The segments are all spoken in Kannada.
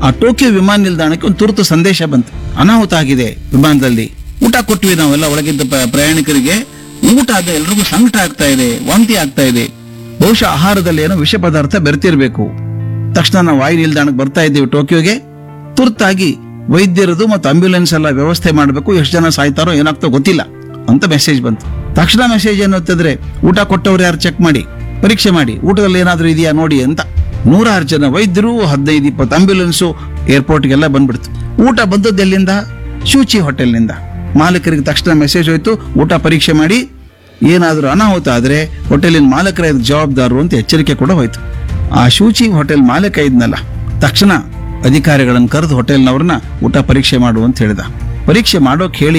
ಆ ಟೋಕಿಯೋ ವಿಮಾನ ನಿಲ್ದಾಣಕ್ಕೆ ಒಂದು ತುರ್ತು ಸಂದೇಶ ಬಂತು ಅನಾಹುತ ಆಗಿದೆ ವಿಮಾನದಲ್ಲಿ ಊಟ ಕೊಟ್ವಿ ನಾವೆಲ್ಲ ಒಳಗಿದ್ದ ಪ- ಪ್ರಯಾಣಿಕರಿಗೆ ಊಟ ಆದ ಎಲ್ರಿಗೂ ಸಂಕಟ ಆಗ್ತಾ ಇದೆ ವಾಂತಿ ಆಗ್ತಾ ಇದೆ ಬಹುಶಃ ಆಹಾರದಲ್ಲಿ ಏನೋ ವಿಷ ಪದಾರ್ಥ ಬೆರೆತಿರ್ಬೇಕು ತಕ್ಷಣ ನಾವು ವಾಯು ನಿಲ್ದಾಣಕ್ಕೆ ಬರ್ತಾ ಇದ್ದೀವಿ ಟೋಕಿಯೋಗೆ ತುರ್ತಾಗಿ ವೈದ್ಯರದು ಮತ್ತು ಆಂಬ್ಯುಲೆನ್ಸ್ ಎಲ್ಲ ವ್ಯವಸ್ಥೆ ಮಾಡಬೇಕು ಎಷ್ಟು ಜನ ಸಾಯ್ತಾರೋ ಏನಾಗ್ತೋ ಗೊತ್ತಿಲ್ಲ ಅಂತ ಮೆಸೇಜ್ ಬಂತು ತಕ್ಷಣ ಮೆಸೇಜ್ ಏನು ಹೊತ್ತಿದ್ರೆ ಊಟ ಕೊಟ್ಟವ್ರು ಯಾರು ಚೆಕ್ ಮಾಡಿ ಪರೀಕ್ಷೆ ಮಾಡಿ ಊಟದಲ್ಲಿ ಏನಾದರೂ ಇದೆಯಾ ನೋಡಿ ಅಂತ ನೂರಾರು ಜನ ವೈದ್ಯರು ಹದಿನೈದು ಇಪ್ಪತ್ತು ಆಂಬ್ಯುಲೆನ್ಸು ಏರ್ಪೋರ್ಟ್ಗೆಲ್ಲ ಬಂದ್ಬಿಡ್ತು ಊಟ ಬಂದದ್ದು ಎಲ್ಲಿಂದ ಶೂಚಿ ಹೋಟೆಲ್ನಿಂದ ಮಾಲೀಕರಿಗೆ ತಕ್ಷಣ ಮೆಸೇಜ್ ಹೋಯ್ತು ಊಟ ಪರೀಕ್ಷೆ ಮಾಡಿ ಏನಾದರೂ ಅನಾಹುತ ಆದರೆ ಹೋಟೆಲಿನ ಮಾಲಕರ ಇದಕ್ಕೆ ಜವಾಬ್ದಾರರು ಅಂತ ಎಚ್ಚರಿಕೆ ಕೂಡ ಹೋಯ್ತು ಆ ಶೂಚಿ ಹೋಟೆಲ್ ಮಾಲೀಕ ಇದ್ನಲ್ಲ ತಕ್ಷಣ ಅಧಿಕಾರಿಗಳನ್ನು ಕರೆದು ಹೋಟೆಲ್ನವ್ರನ್ನ ಊಟ ಪರೀಕ್ಷೆ ಮಾಡು ಅಂತ ಹೇಳಿದ ಪರೀಕ್ಷೆ ಮಾಡೋಕೆ ಹೇಳಿ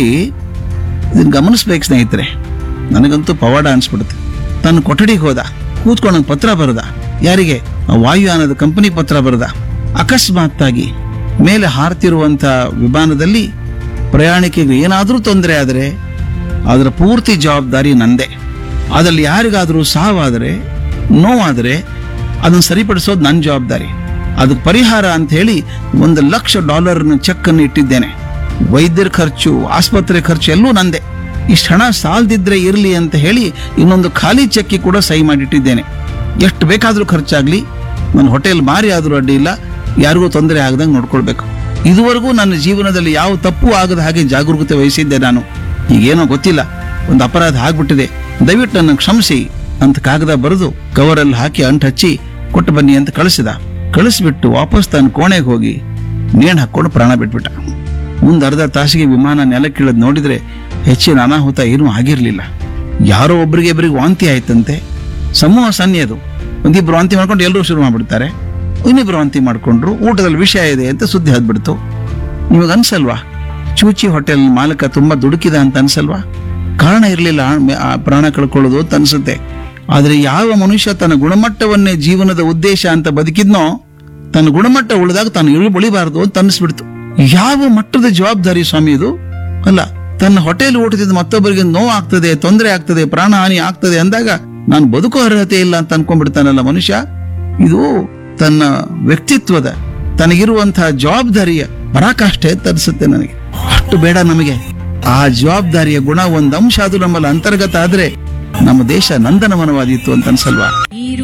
ಇದನ್ನ ಗಮನಿಸ್ಬೇಕು ಸ್ನೇಹಿತರೆ ನನಗಂತೂ ಪವಾಡ ಅನ್ಸ್ಬಿಡುತ್ತೆ ತನ್ನ ಕೊಠಡಿಗೆ ಹೋದ ಕೂತ್ಕೊಂಡು ಒಂದ್ ಪತ್ರ ಬರೆದ ಯಾರಿಗೆ ಆ ವಾಯುಯಾನದ ಕಂಪನಿ ಪತ್ರ ಬರೆದ ಅಕಸ್ಮಾತ್ತಾಗಿ ಮೇಲೆ ಹಾರ್ತಿರುವಂತ ವಿಮಾನದಲ್ಲಿ ಪ್ರಯಾಣಿಕರಿಗೆ ಏನಾದರೂ ತೊಂದರೆ ಆದರೆ ಅದರ ಪೂರ್ತಿ ಜವಾಬ್ದಾರಿ ನಂದೇ ಅದರಲ್ಲಿ ಯಾರಿಗಾದರೂ ಸಾವಾದರೆ ನೋವಾದರೆ ಅದನ್ನು ಸರಿಪಡಿಸೋದು ನನ್ನ ಜವಾಬ್ದಾರಿ ಅದಕ್ಕೆ ಪರಿಹಾರ ಅಂತ ಹೇಳಿ ಒಂದು ಲಕ್ಷ ಡಾಲರ್ನ ಚೆಕ್ ಅನ್ನು ಇಟ್ಟಿದ್ದೇನೆ ವೈದ್ಯರ ಖರ್ಚು ಆಸ್ಪತ್ರೆ ಖರ್ಚು ಎಲ್ಲೂ ನಂದೆ ಇಷ್ಟು ಹಣ ಸಾಲದಿದ್ರೆ ಇರಲಿ ಅಂತ ಹೇಳಿ ಇನ್ನೊಂದು ಖಾಲಿ ಚೆಕ್ಗೆ ಕೂಡ ಸಹಿ ಮಾಡಿಟ್ಟಿದ್ದೇನೆ ಎಷ್ಟು ಬೇಕಾದರೂ ಖರ್ಚಾಗ್ಲಿ ನನ್ನ ಹೋಟೆಲ್ ಮಾರಿ ಆದರೂ ಅಡ್ಡಿ ಇಲ್ಲ ಯಾರಿಗೂ ತೊಂದರೆ ಆಗದಂಗೆ ನೋಡ್ಕೊಳ್ಬೇಕು ಇದುವರೆಗೂ ನನ್ನ ಜೀವನದಲ್ಲಿ ಯಾವ ತಪ್ಪು ಆಗದ ಹಾಗೆ ಜಾಗರೂಕತೆ ವಹಿಸಿದ್ದೆ ನಾನು ಈಗೇನೋ ಗೊತ್ತಿಲ್ಲ ಒಂದು ಅಪರಾಧ ಆಗ್ಬಿಟ್ಟಿದೆ ದಯವಿಟ್ಟು ನನ್ನ ಕ್ಷಮಿಸಿ ಅಂತ ಕಾಗದ ಬರೆದು ಕವರಲ್ಲಿ ಹಾಕಿ ಅಂಟು ಹಚ್ಚಿ ಕೊಟ್ಟು ಬನ್ನಿ ಅಂತ ಕಳಿಸಿದ ಕಳಿಸ್ಬಿಟ್ಟು ವಾಪಸ್ ತನ್ನ ಕೋಣೆಗೆ ಹೋಗಿ ನೇಣು ಹಾಕೊಂಡು ಪ್ರಾಣ ಬಿಟ್ಬಿಟ್ಟ ಮುಂದೆ ಅರ್ಧ ತಾಸಿಗೆ ವಿಮಾನ ನೆಲಕ್ಕಿಳದ್ ನೋಡಿದ್ರೆ ಹೆಚ್ಚಿನ ಅನಾಹುತ ಏನೂ ಆಗಿರ್ಲಿಲ್ಲ ಯಾರೋ ಒಬ್ರಿಗೆ ಇಬ್ಬರಿಗೆ ವಾಂತಿ ಆಯ್ತಂತೆ ಸಮೂಹ ಸನ್ನಿಯದು ಒಂದಿಬ್ರು ವಾಂತಿ ಮಾಡ್ಕೊಂಡು ಎಲ್ಲರೂ ಶುರು ಮಾಡ್ಬಿಡ್ತಾರೆ ಇನ್ನಿಬ್ರು ವಾಂತಿ ಮಾಡ್ಕೊಂಡ್ರು ಊಟದಲ್ಲಿ ವಿಷಯ ಇದೆ ಅಂತ ಸುದ್ದಿ ಹದ್ಬಿಡ್ತು ನಿಮಗೆ ಅನ್ಸಲ್ವಾ ಚೂಚಿ ಹೋಟೆಲ್ ಮಾಲಕ ತುಂಬಾ ದುಡುಕಿದ ಅಂತ ಅನ್ಸಲ್ವಾ ಕಾರಣ ಇರಲಿಲ್ಲ ಆ ಪ್ರಾಣ ಕಳ್ಕೊಳ್ಳೋದು ಅಂತ ಅನ್ಸುತ್ತೆ ಆದ್ರೆ ಯಾವ ಮನುಷ್ಯ ತನ್ನ ಗುಣಮಟ್ಟವನ್ನೇ ಜೀವನದ ಉದ್ದೇಶ ಅಂತ ಬದುಕಿದ್ನೋ ತನ್ನ ಗುಣಮಟ್ಟ ಉಳಿದಾಗ ತಾನು ಇಳಿ ಉಳಿಬಾರದು ಅಂತ ಅನಿಸ್ಬಿಡ್ತು ಯಾವ ಮಟ್ಟದ ಜವಾಬ್ದಾರಿ ಸ್ವಾಮಿ ಇದು ಅಲ್ಲ ತನ್ನ ಹೋಟೆಲ್ ಊಟದಿಂದ ಮತ್ತೊಬ್ಬರಿಗೆ ನೋವು ಆಗ್ತದೆ ತೊಂದರೆ ಆಗ್ತದೆ ಪ್ರಾಣ ಹಾನಿ ಆಗ್ತದೆ ಅಂದಾಗ ನಾನು ಬದುಕೋ ಅರ್ಹತೆ ಇಲ್ಲ ಅಂತ ಅನ್ಕೊಂಡ್ಬಿಡ್ತಾನಲ್ಲ ಮನುಷ್ಯ ಇದು ತನ್ನ ವ್ಯಕ್ತಿತ್ವದ ತನಗಿರುವಂತಹ ಜವಾಬ್ದಾರಿಯ ಪರಾಕಾಷ್ಠೆ ಅಂತ ಅನ್ಸುತ್ತೆ ನನಗೆ ಅಷ್ಟು ಬೇಡ ನಮಗೆ ಆ ಜವಾಬ್ದಾರಿಯ ಗುಣ ಒಂದ್ ಅಂಶ ಅದು ನಮ್ಮಲ್ಲಿ ಅಂತರ್ಗತ ಆದ್ರೆ ನಮ್ಮ ದೇಶ ನಂದನವನವಾದಿತ್ತು ಅಂತ ಅನ್ಸಲ್ವಾ